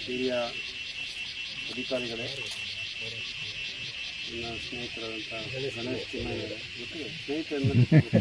ಹಿರಿಯ ಅಧಿಕಾರಿಗಳೇ ನನ್ನ ಸ್ನೇಹಿತರಾದಂಥ ಗಣೇಶ್ ತಿಮ್ಮಯ್ಯನವರೇ ಗೊತ್ತಿದೆ ಸ್ನೇಹಿತರನ್ನ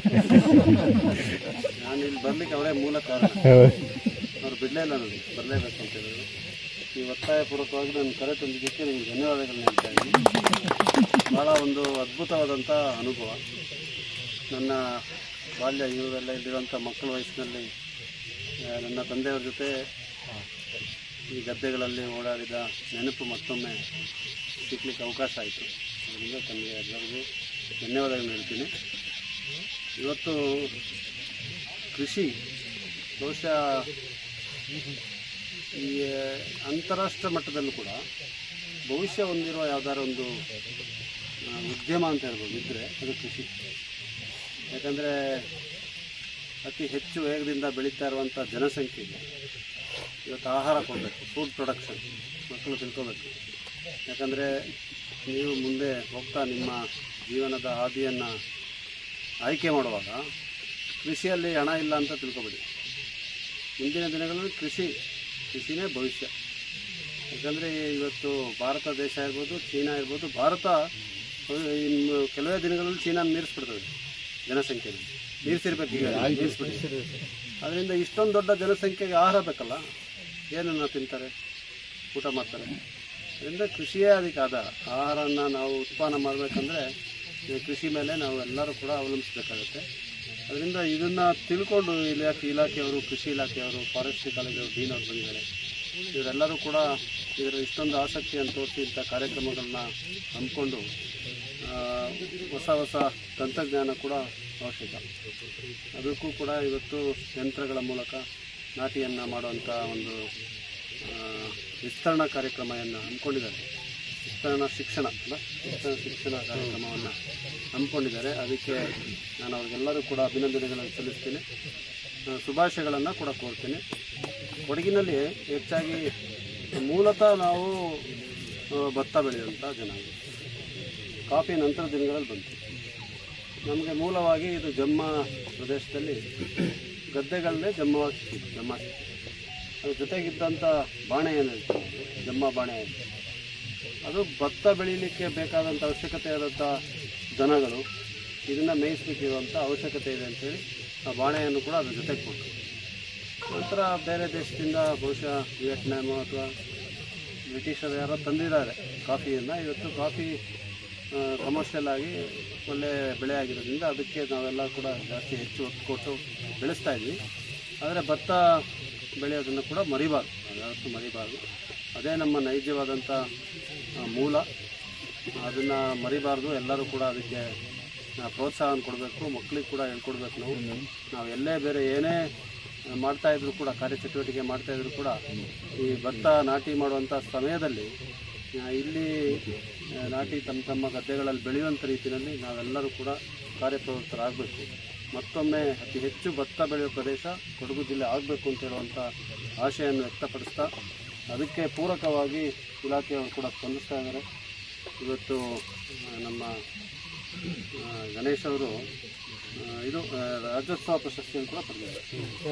ನಾನು ಇಲ್ಲಿ ಬರ್ಲಿಕ್ಕೆ ಅವರೇ ಮೂಲ ಕಾರಣ ಅವ್ರು ಬಿಡಲೇ ಇಲ್ಲ ನನಗೆ ಬರಲೇಬೇಕು ಅಂತ ಹೇಳಿದ್ರು ಈ ಒತ್ತಾಯಪೂರ್ವಕವಾಗಿ ನಾನು ಕರೆ ತಂದಿದ್ದಕ್ಕೆ ನಿಮಗೆ ಧನ್ಯವಾದಗಳನ್ನ ಹೇಳ್ತಾ ಇದ್ದೀನಿ ಭಾಳ ಒಂದು ಅದ್ಭುತವಾದಂಥ ಅನುಭವ ನನ್ನ ಬಾಲ್ಯ ಯುವದೆಲ್ಲ ಇಲ್ಲಿರುವಂಥ ಮಕ್ಕಳ ವಯಸ್ಸಿನಲ್ಲಿ ಆ, ನನ್ನ ತಂದೆಯವ್ರ ಜೊತೆ ಈ ಗದ್ದೆಗಳಲ್ಲಿ ಓಡಾಡಿದ ನೆನಪು ಮತ್ತೊಮ್ಮೆ ಸಿಗ್ಲಿಕ್ಕೆ ಅವಕಾಶ ಆಯಿತು ಅದರಿಂದ ತಮಗೆ ಎಲ್ಲರಿಗೂ ಧನ್ಯವಾದಗಳನ್ನು ಹೇಳ್ತೀನಿ ಇವತ್ತು ಕೃಷಿ ಬಹುಶಃ ಈ ಅಂತಾರಾಷ್ಟ್ರ ಮಟ್ಟದಲ್ಲೂ ಕೂಡ ಭವಿಷ್ಯ ಹೊಂದಿರುವ ಯಾವ್ದಾದ್ರು ಒಂದು ಆ, ಉದ್ಯಮ ಅಂತ ಹೇಳ್ಬೋದು ಇದ್ದರೆ ಅದು ಕೃಷಿ ಯಾಕಂದರೆ ಅತಿ ಹೆಚ್ಚು ವೇಗದಿಂದ ಬೆಳೀತಾ ಇರುವಂಥ ಜನಸಂಖ್ಯೆಗೆ ಇವತ್ತು ಆಹಾರ ಕೊಡಬೇಕು ಫುಡ್ ಪ್ರೊಡಕ್ಷನ್ ಮಕ್ಕಳು ತಿಳ್ಕೊಬೇಕು ಯಾಕಂದರೆ ನೀವು ಮುಂದೆ ಹೋಗ್ತಾ ನಿಮ್ಮ ಜೀವನದ ಹಾದಿಯನ್ನು ಆಯ್ಕೆ ಮಾಡುವಾಗ ಕೃಷಿಯಲ್ಲಿ ಹಣ ಇಲ್ಲ ಅಂತ ತಿಳ್ಕೊಬೇಡಿ ಮುಂದಿನ ದಿನಗಳಲ್ಲಿ ಕೃಷಿ ಕೃಷಿನೇ ಭವಿಷ್ಯ ಯಾಕಂದರೆ ಇವತ್ತು ಭಾರತ ದೇಶ ಇರ್ಬೋದು ಚೀನಾ ಇರ್ಬೋದು ಭಾರತ ಇನ್ನು ಕೆಲವೇ ದಿನಗಳಲ್ಲಿ ಚೀನಾ ಮೀರಿಸ್ಬಿಡ್ತದೆ ಜನಸಂಖ್ಯೆಯಲ್ಲಿ ಮೀರಿಸಿರ್ಬೇಕು ಈಗ ಮೀರಿಸ್ಬಿಟ್ಟಿದೆ ಅದರಿಂದ ಇಷ್ಟೊಂದು ದೊಡ್ಡ ಜನಸಂಖ್ಯೆಗೆ ಆಹಾರ ಬೇಕಲ್ಲ ಏನನ್ನು ತಿಂತಾರೆ ಊಟ ಮಾಡ್ತಾರೆ ಅದರಿಂದ ಕೃಷಿಯೇ ಅದಕ್ಕೆ ಆಧಾರ ಆಹಾರನ ನಾವು ಉತ್ಪನ್ನ ಮಾಡಬೇಕಂದ್ರೆ ಕೃಷಿ ಮೇಲೆ ನಾವು ಎಲ್ಲರೂ ಕೂಡ ಅವಲಂಬಿಸಬೇಕಾಗುತ್ತೆ ಅದರಿಂದ ಇದನ್ನು ತಿಳ್ಕೊಂಡು ಇಲಾಖೆ ಇಲಾಖೆಯವರು ಕೃಷಿ ಇಲಾಖೆಯವರು ಫಾರೆಸ್ಟ್ರಿ ಕಾಲೇಜವರು ಡೀನ್ ಅವರು ಬಂದಿದ್ದಾರೆ ಇವರೆಲ್ಲರೂ ಕೂಡ ಇದರ ಇಷ್ಟೊಂದು ಆಸಕ್ತಿಯನ್ನು ತೋರಿಸಿ ಇಂಥ ಕಾರ್ಯಕ್ರಮಗಳನ್ನ ಹಮ್ಮಿಕೊಂಡು ಆ, ಹೊಸ ಹೊಸ ತಂತ್ರಜ್ಞಾನ ಕೂಡ ಅವಶ್ಯಕ ಅದಕ್ಕೂ ಕೂಡ ಇವತ್ತು ಯಂತ್ರಗಳ ಮೂಲಕ ನಾಟಿಯನ್ನು ಮಾಡುವಂಥ ಒಂದು ಆ, ವಿಸ್ತರಣಾ ಕಾರ್ಯಕ್ರಮವನ್ನು ಹಮ್ಮಿಕೊಂಡಿದ್ದಾರೆ ವಿಸ್ತರಣಾ ಶಿಕ್ಷಣ ಅಲ್ಲ ವಿಸ್ತರಣಾ ಶಿಕ್ಷಣ ಕಾರ್ಯಕ್ರಮವನ್ನು ಹಮ್ಮಿಕೊಂಡಿದ್ದಾರೆ ಅದಕ್ಕೆ ನಾನು ಅವ್ರಿಗೆಲ್ಲರೂ ಕೂಡ ಅಭಿನಂದನೆಗಳನ್ನು ಸಲ್ಲಿಸ್ತೀನಿ ಆ, ಶುಭಾಶಯಗಳನ್ನು ಕೂಡ ಕೋರ್ತೀನಿ ಕೊಡಗಿನಲ್ಲಿ ಹೆಚ್ಚಾಗಿ ಮೂಲತಃ ನಾವು ಆ, ಭತ್ತ ಬೆಳೆಯುವಂಥ ಜನಾಂಗ ಕಾಫಿ ನಂತರ ದಿನಗಳಲ್ಲಿ ಬಂತು ನಮಗೆ ಮೂಲವಾಗಿ ಇದು ಜಮ್ಮ ಪ್ರದೇಶದಲ್ಲಿ ಗದ್ದೆಗಳನ್ನೇ ಜಮ್ಮವಾಗಿ ಸಿಕ್ಕಿದ್ದು ಜಮ್ಮ ಸಿಕ್ಕಿದ್ದು ಅದ್ರ ಜೊತೆಗಿದ್ದಂಥ ಬಾಣೆ ಏನು ಹೇಳ್ತೀವಿ ನಾವು, ಜಮ್ಮ ಬಾಣೆ ಅಂತ ಅದು ಭತ್ತ ಬೆಳೀಲಿಕ್ಕೆ ಬೇಕಾದಂಥ ಅವಶ್ಯಕತೆ ಆದಂಥ ದನಗಳು ಇದನ್ನು ಮೇಯಿಸ್ಲಿಕ್ಕಿರುವಂಥ ಅವಶ್ಯಕತೆ ಇದೆ ಅಂತೇಳಿ ಆ ಬಾಣೆಯನ್ನು ಕೂಡ ಅದ್ರ ಜೊತೆಗೆ ಕೊಟ್ಟರು ನಂತರ ಬೇರೆ ದೇಶದಿಂದ ಬಹುಶಃ ವಿಯೆಟ್ನಾಮು ಅಥವಾ ಬ್ರಿಟಿಷರು ಯಾರೋ ತಂದಿದ್ದಾರೆ ಕಾಫಿಯನ್ನು ಇವತ್ತು ಕಾಫಿ ಕಮರ್ಷಿಯಲ್ ಆಗಿ ಒಳ್ಳೆ ಬೆಳೆ ಆಗಿರೋದ್ರಿಂದ ಅದಕ್ಕೆ ನಾವೆಲ್ಲ ಕೂಡ ಜಾಸ್ತಿ ಹೆಚ್ಚು ಒತ್ತು ಕೊಟ್ಟು ಬೆಳೆಸ್ತಾ ಇದ್ವಿ ಆದರೆ ಭತ್ತ ಬೆಳೆಯೋದನ್ನು ಕೂಡ ಮರಿಬಾರ್ದು ಅದ್ಯಾವತ್ತೂ ಮರಿಬಾರ್ದು ಅದೇ ನಮ್ಮ ನೈಜವಾದಂಥ ಆ, ಮೂಲ ಅದನ್ನು ಮರಿಬಾರ್ದು ಎಲ್ಲರೂ ಕೂಡ ಅದಕ್ಕೆ ಆ, ಪ್ರೋತ್ಸಾಹನ ಕೊಡಬೇಕು ಮಕ್ಕಳಿಗೆ ಕೂಡ ಹೇಳ್ಕೊಡ್ಬೇಕು ನಾವು ನಾವು ಎಲ್ಲೇ ಬೇರೆ ಏನೇ ಮಾಡ್ತಾ ಇದ್ರು ಕೂಡ ಕಾರ್ಯಚಟುವಟಿಕೆ ಮಾಡ್ತಾ ಇದ್ರು ಕೂಡ ಈ ಭತ್ತ ನಾಟಿ ಮಾಡುವಂಥ ಸಮಯದಲ್ಲಿ ಆ, ಇಲ್ಲಿ ಆ, ನಾಟಿ ತಮ್ಮ ತಮ್ಮ ಗದ್ದೆಗಳಲ್ಲಿ ಬೆಳೆಯುವಂಥ ರೀತಿಯಲ್ಲಿ ನಾವೆಲ್ಲರೂ ಕೂಡ ಕಾರ್ಯಪ್ರವೃತ್ತರಾಗಬೇಕು ಮತ್ತೊಮ್ಮೆ ಅತಿ ಹೆಚ್ಚು ಭತ್ತ ಬೆಳೆಯುವ ಪ್ರದೇಶ ಕೊಡಗು ಜಿಲ್ಲೆ ಆಗಬೇಕು ಅಂತ ಹೇಳುವಂಥ ಆಶೆಯನ್ನು ವ್ಯಕ್ತಪಡಿಸ್ತಾ ಅದಕ್ಕೆ ಪೂರಕವಾಗಿ ಇಲಾಖೆಯವರು ಕೂಡ ಸ್ಪಂದಿಸ್ತಾ ಇದ್ದಾರೆ ಇವತ್ತು ಆ, ನಮ್ಮ ಆ, ಗಣೇಶ್ ಅವರು ಆ, ಇದು ಆ, ರಾಜ್ಯೋತ್ಸವ ಪ್ರಶಸ್ತಿಯನ್ನು ಕೂಡ ಪಡೆದಿದ್ದಾರೆ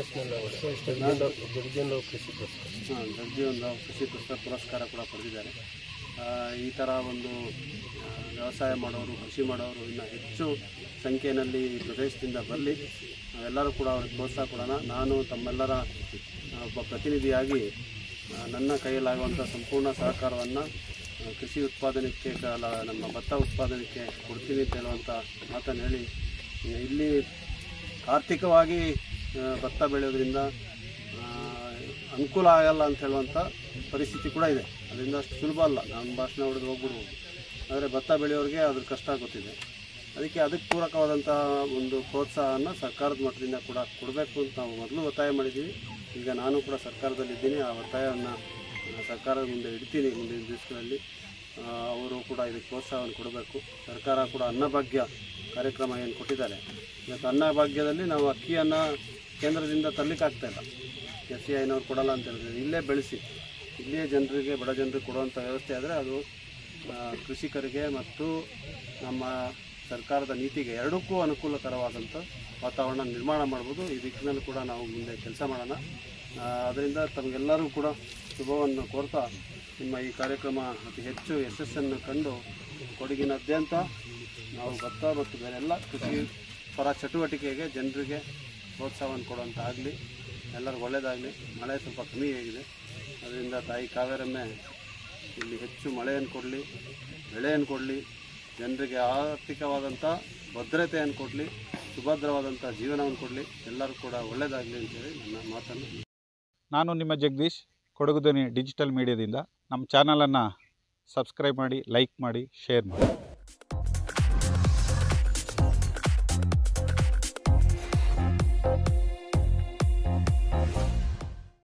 ಹಾಂ ಜಗಜೀವನ್ ಕೃಷಿ ಪುಸ್ತಕ ಪುರಸ್ಕಾರ ಕೂಡ ಪಡೆದಿದ್ದಾರೆ ಆ, ಈ ಥರ ಒಂದು ಆ, ವ್ಯವಸಾಯ ಮಾಡೋರು ಕೃಷಿ ಮಾಡೋರು ಇನ್ನು ಹೆಚ್ಚು ಸಂಖ್ಯೆಯಲ್ಲಿ ಈ ಪ್ರದೇಶದಿಂದ ಬರಲಿ ನಾವೆಲ್ಲರೂ ಕೂಡ ಅವ್ರಿಗೆ ಪ್ರೋತ್ಸಾಹ ಕೊಡೋಣ ನಾನು ತಮ್ಮೆಲ್ಲರ ಆ, ಒಬ್ಬ ಪ್ರತಿನಿಧಿಯಾಗಿ ಆ, ನನ್ನ ಕೈಯಲ್ಲಾಗುವಂಥ ಸಂಪೂರ್ಣ ಸಹಕಾರವನ್ನು ಕೃಷಿ ಉತ್ಪಾದನೆಗೆ ಕಾಲ ನಮ್ಮ ಭತ್ತ ಉತ್ಪಾದನೆಗೆ ಕೊಡ್ತೀನಿ ಅಂತ ಹೇಳುವಂಥ ಮಾತನ್ನು ಹೇಳಿ ಇಲ್ಲಿ ಆರ್ಥಿಕವಾಗಿ ಆ, ಭತ್ತ ಬೆಳೆಯೋದ್ರಿಂದ ಆ, ಅನುಕೂಲ ಆಗಲ್ಲ ಅಂತ ಹೇಳುವಂಥ ಪರಿಸ್ಥಿತಿ ಕೂಡ ಇದೆ ಅದರಿಂದ ಅಷ್ಟು ಸುಲಭ ಅಲ್ಲ ನಮ್ಮ ಭಾಷಣ ಹೊಡೆದು ಹೋಗ್ಬಿಡ್ಬೋದು ಆದರೆ ಭತ್ತ ಬೆಳೆಯೋರಿಗೆ ಅದ್ರ ಕಷ್ಟ ಗೊತ್ತಿದೆ ಅದಕ್ಕೆ ಅದಕ್ಕೆ ಪೂರಕವಾದಂಥ ಒಂದು ಪ್ರೋತ್ಸಾಹನ ಸರ್ಕಾರದ ಮಟ್ಟದಿಂದ ಕೂಡ ಕೊಡಬೇಕು ಅಂತ ನಾವು ಮೊದಲು ಒತ್ತಾಯ ಮಾಡಿದ್ದೀವಿ ಈಗ ನಾನು ಕೂಡ ಸರ್ಕಾರದಲ್ಲಿದ್ದೀನಿ ಆ ಒತ್ತಾಯವನ್ನು ಸರ್ಕಾರದ ಮುಂದೆ ಇಡ್ತೀನಿ ಮುಂದಿನ ದಿವಸಗಳಲ್ಲಿ ಆ, ಅವರು ಕೂಡ ಇದಕ್ಕೆ ಪ್ರೋತ್ಸಾಹವನ್ನು ಕೊಡಬೇಕು ಸರ್ಕಾರ ಕೂಡ ಅನ್ನಭಾಗ್ಯ ಕಾರ್ಯಕ್ರಮ ಏನು ಕೊಟ್ಟಿದ್ದಾರೆ ಇವತ್ತು ಅನ್ನಭಾಗ್ಯದಲ್ಲಿ ನಾವು ಅಕ್ಕಿಯನ್ನು ಕೇಂದ್ರದಿಂದ ತರಲಿಕ್ಕಾಗ್ತಾ ಇಲ್ಲ ಎಸ್ ಸಿ ಐನವ್ರು ಕೊಡಲ್ಲ ಅಂತ ಹೇಳಿದ್ರೆ ಇಲ್ಲೇ ಬೆಳೆಸಿ ಇಲ್ಲಿಯೇ ಜನರಿಗೆ ಬಡ ಜನರಿಗೆ ಕೊಡುವಂಥ ವ್ಯವಸ್ಥೆ ಆದರೆ ಅದು ಆ, ಕೃಷಿಕರಿಗೆ ಮತ್ತು ನಮ್ಮ ಸರ್ಕಾರದ ನೀತಿಗೆ ಎರಡಕ್ಕೂ ಅನುಕೂಲಕರವಾದಂಥ ವಾತಾವರಣ ನಿರ್ಮಾಣ ಮಾಡ್ಬೋದು ಈ ದಿಕ್ಕಿನಲ್ಲಿ ಕೂಡ ನಾವು ಮುಂದೆ ಕೆಲಸ ಮಾಡೋಣ ಅದರಿಂದ ತಮಗೆಲ್ಲರೂ ಕೂಡ ಶುಭವನ್ನು ಕೋರ್ತಾ ನಿಮ್ಮ ಈ ಕಾರ್ಯಕ್ರಮ ಅತಿ ಹೆಚ್ಚು ಯಶಸ್ಸನ್ನು ಕಂಡು ಕೊಡಗಿನಾದ್ಯಂತ ನಾವು ಭತ್ತ ಮತ್ತು ಬೇರೆ ಎಲ್ಲ ಕೃಷಿ ಪರ ಚಟುವಟಿಕೆಗೆ ಜನರಿಗೆ ಪ್ರೋತ್ಸಾಹವನ್ನು ಕೊಡುವಂಥ ಆಗಲಿ ಎಲ್ಲರಿಗೂ ಒಳ್ಳೆಯದಾಗಲಿ ಮಳೆ ಸ್ವಲ್ಪ ಕಮ್ಮಿ ಆಗಿದೆ ಅದರಿಂದ ತಾಯಿ ಕಾವೇರಮ್ಮೆ ಇಲ್ಲಿ ಹೆಚ್ಚು ಮಳೆಯನ್ನು ಕೊಡಲಿ ಬೆಳೆಯನ್ನು ಕೊಡಲಿ ಜನರಿಗೆ ಆರ್ಥಿಕವಾದಂಥ ಭದ್ರತೆಯನ್ನು ಕೊಡಲಿ ಸುಭದ್ರವಾದಂಥ ಜೀವನವನ್ನು ಕೊಡಲಿ ಎಲ್ಲರೂ ಕೂಡ ಒಳ್ಳೆಯದಾಗಲಿ ಅಂತೇಳಿ ನನ್ನ ಮಾತನ್ನು ನಾನು ನಿಮ್ಮ ಜಗದೀಶ್ ಕೊಡಗು ಧ್ವನಿ ಡಿಜಿಟಲ್ ಮೀಡಿಯಾದಿಂದ ನಮ್ಮ ಚಾನಲನ್ನು ಸಬ್ಸ್ಕ್ರೈಬ್ ಮಾಡಿ ಲೈಕ್ ಮಾಡಿ ಶೇರ್ ಮಾಡಿ